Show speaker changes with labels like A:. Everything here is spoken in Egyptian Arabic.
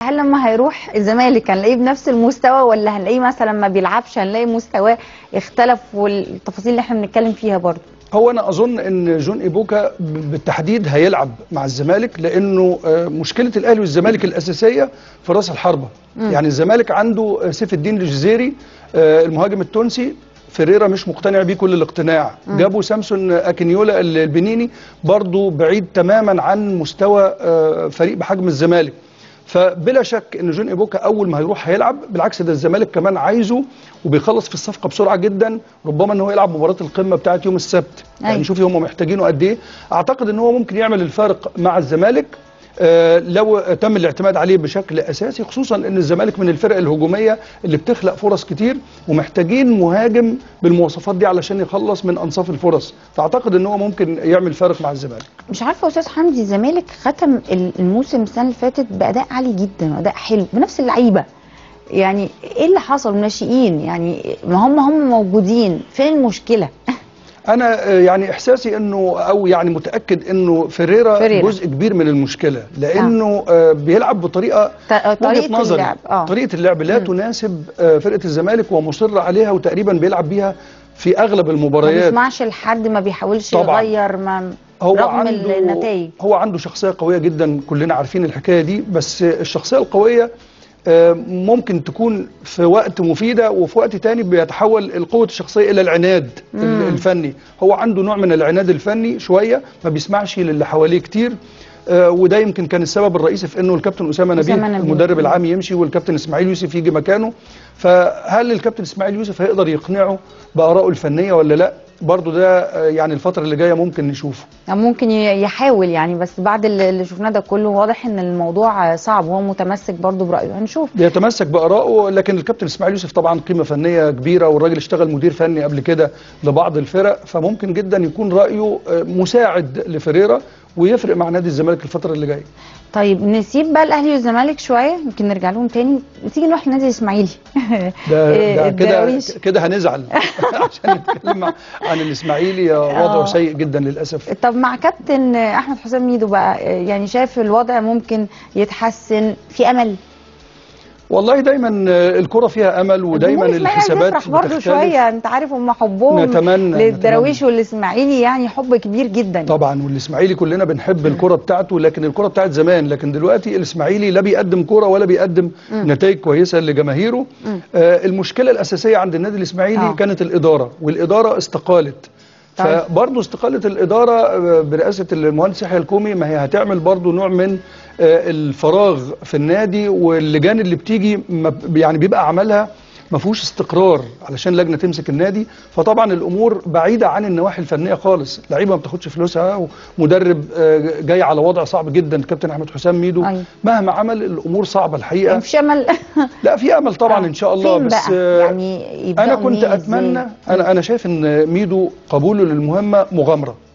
A: هل لما هيروح الزمالك هنلاقيه بنفس المستوى ولا هنلاقيه مثلا ما بيلعبش هنلاقي مستواه اختلف والتفاصيل اللي احنا بنتكلم فيها برضه
B: هو انا اظن ان جون ايبوكا ب- بالتحديد هيلعب مع الزمالك لانه آه، مشكله الاهلي والزمالك الاساسيه في راس الحربه يعني الزمالك عنده آه، سيف الدين الجزيري آه، المهاجم التونسي فيريرا مش مقتنع بيه كل الاقتناع جابوا سامسون اكينيولا ال- البنيني برضه بعيد تماما عن مستوى آه، فريق بحجم الزمالك فبلا شك ان جون ايبوكا اول ما هيروح هيلعب بالعكس ده الزمالك كمان عايزه وبيخلص في الصفقه بسرعه جدا ربما ان هو يلعب مباراه القمه بتاعه يوم السبت يعني
A: أيوة.
B: شوفي هم محتاجينه قد ايه اعتقد ان هو ممكن يعمل الفارق مع الزمالك آه، لو تم الاعتماد عليه بشكل اساسي خصوصا ان الزمالك من الفرق الهجوميه اللي بتخلق فرص كتير ومحتاجين مهاجم بالمواصفات دي علشان يخلص من انصاف الفرص فاعتقد ان هو ممكن يعمل فارق مع الزمالك
A: مش عارفه يا استاذ حمدي الزمالك ختم ال- الموسم السنه اللي فاتت باداء عالي جدا واداء حلو بنفس اللعيبه يعني ايه اللي حصل ناشئين يعني ما هم هم موجودين فين المشكله
B: انا آه، يعني احساسي انه او يعني متاكد انه فيريرا,
A: فيريرا.
B: جزء كبير من المشكله لانه آه. بيلعب بطريقه
A: ط- طريقه
B: وجهه نظري
A: اللعب اه
B: طريقه اللعب لا تناسب آه، فرقه الزمالك ومصر عليها وتقريبا بيلعب بيها في اغلب
A: ما
B: المباريات
A: بيسمعش لحد ما بيحاولش
B: طبعاً.
A: يغير ما
B: هو
A: رغم
B: عنده
A: النتائج
B: هو عنده شخصيه قويه جدا كلنا عارفين الحكايه دي بس الشخصيه القويه آه، ممكن تكون في وقت مفيده وفي وقت تاني بيتحول القوه الشخصيه الى العناد ال- الفني هو عنده نوع من العناد الفني شويه ما بيسمعش للي حواليه كتير آه، وده يمكن كان السبب الرئيسي في انه الكابتن اسامه نبيه
A: أسامة نبيه.
B: المدرب العام يمشي والكابتن اسماعيل يوسف يجي مكانه فهل الكابتن اسماعيل يوسف هيقدر يقنعه بارائه الفنيه ولا لا برضه ده آه، يعني الفتره اللي جايه ممكن نشوفه
A: ممكن ي- يحاول يعني بس بعد اللي اللي شفناه ده كله واضح ان الموضوع صعب وهو متمسك برضه برايه هنشوف
B: بيتمسك بارائه لكن الكابتن اسماعيل يوسف طبعا قيمه فنيه كبيره والراجل اشتغل مدير فني قبل كده لبعض الفرق فممكن جدا يكون رايه آه، مساعد لفريرا ويفرق مع نادي الزمالك الفتره اللي جايه
A: طيب نسيب بقى الاهلي والزمالك شويه يمكن نرجع لهم تاني تيجي نروح للنادي الاسماعيلي
B: ده,
A: إيه،
B: ده كده
A: الدراويش.
B: كده هنزعل عشان نتكلم عن الاسماعيلي وضعه
A: آه.
B: سيء جدا للاسف
A: طب مع كابتن احمد حسام ميدو بقى يعني شايف الوضع ممكن يتحسن في امل
B: والله دايما آه، الكره فيها امل ودايما
A: الجمهور الإسماعيلي
B: الحسابات
A: هتفرح برضه
B: بتختلف
A: شويه انت عارف هم حبهم
B: نتمنى-
A: للدراويش والاسماعيلي يعني حب كبير جدا
B: طبعا والاسماعيلي كلنا بنحب الكره بتاعته لكن الكره بتاعت زمان لكن دلوقتي الاسماعيلي لا بيقدم كره ولا بيقدم نتائج كويسه لجماهيره آه المشكله الاساسيه عند النادي الاسماعيلي
A: آه.
B: كانت الاداره والاداره استقالت
A: طيب.
B: فبرضه استقالة الإدارة آه، برئاسة المهندس يحيى الكومي ما هي هتعمل برضه نوع من آه، الفراغ في النادي واللجان اللي بتيجي ما- يعني بيبقى عملها ما فيهوش استقرار علشان لجنه تمسك النادي فطبعا الامور بعيده عن النواحي الفنيه خالص لعيبه ما بتاخدش فلوسها ومدرب آه، جاي على وضع صعب جدا الكابتن احمد حسام ميدو
A: أيوة.
B: مهما عمل الامور صعبه الحقيقه
A: مفيش امل
B: لا في امل طبعا ان شاء الله
A: فين
B: بس
A: بقى؟
B: آه،
A: يعني يبدأوا
B: انا كنت
A: منين
B: اتمنى
A: إزاي؟
B: انا انا شايف ان ميدو قبوله للمهمه مغامره